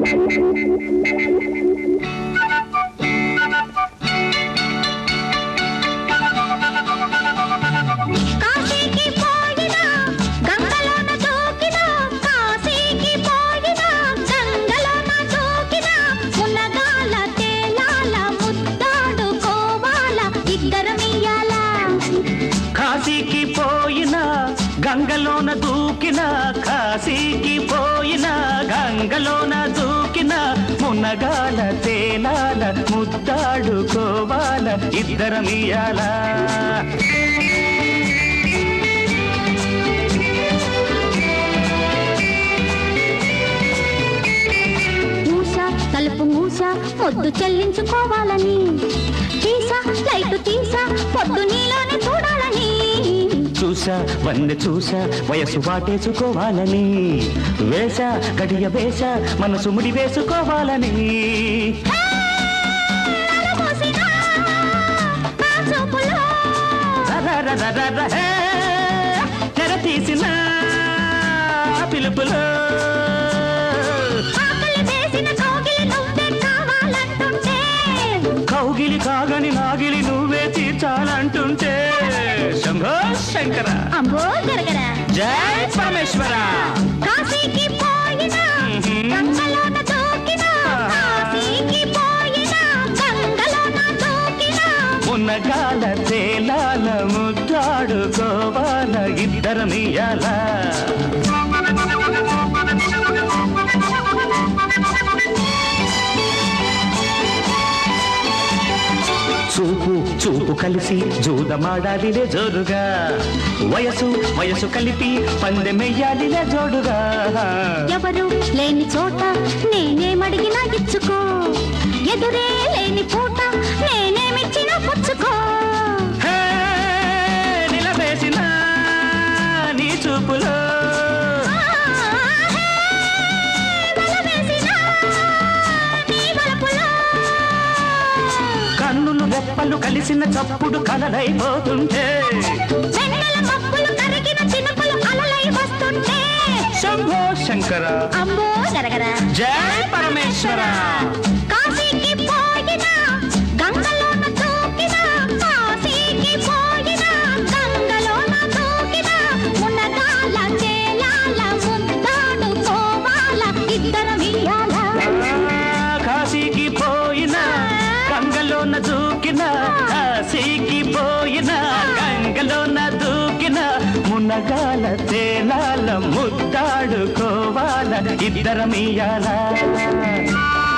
కాశీకి పోయినా గంగలోన దూకినా కాశీకి పోయినా గంగలోన దూకినా మునగాల తేలాల ముద్దాడుకోవాల ఇద్దరమియ్యాల కాశీకి పోయినా గంగలోన దూకిన కాశీకి పోయినా గంగలోన దూకిన మునగాల తేలాల ముద్దాడుకోవాల ఇద్దరమియాల మూస తలుపు మూస పొద్దు చెల్లించుకోవాలని తీసా లైట్ తీసా పొద్దు నీలోనే చూడాలని చూసా వన్నె చూసా వయసు వాటేసుకోవాలని వేస గడియ వేస మనసు ముడి వేసుకోవాలని అలమోసినా నా చూపులో రరరరరర హే, తెర తీసిన పిలుపులో ఆకలి వేసిన కోగిలి నువ్వే కావాలంటుంటే కౌగిలి కాగని నాగిలి నువ్వే తీర్చాలంటుంటే శంభో శంకర అంబో గరగర జై పరమేశ్వర కాశీకి పోయినా గంగలోన దూకినా కాశీకి పోయినా గంగలోన దూకినా ఉన్నగాల తేలాల ముద్దాడుకోవాల ఇద్దరమియాల చూపు చూపు కలిసి జూదమాడాలిలే జోరుగా వయసు వయసు కలిపి పందెమెయ్యాలిలే జోడుగా ఎవరు లేని చోట నేనేమడిగినా ఇచ్చుకో ఎదురే లేని పూట నేనేమిచ్చినా పుచ్చుకో హే, నిలవేసిన నీ చూపులో ఆహే, వలవేసినా నీ వలపులో. కన్నులు రెప్పలు కలిసిన చప్పుడు కలలైపోతుంటే వెన్నెల మబ్బులు కరిగిన చినుకులు అలలై వస్తుంటే శంభో శంకర అంబో గరగర జై పరమేశ్వర కాశీకి పోయినా గంగలోన దూకినా కాశీకి పోయినా గంగలోన దూకినా మునగాల తేలాల ముద్దాడుకోవాల ఇద్దరమియ్యాల ఆ, కాశీకి పోయిన గంగలోన దూకిన కాశీకి పోయిన గంగలోన దూకిన మునగాల తేలాల ముద్దాడుకోవాల ఇద్దరమియాల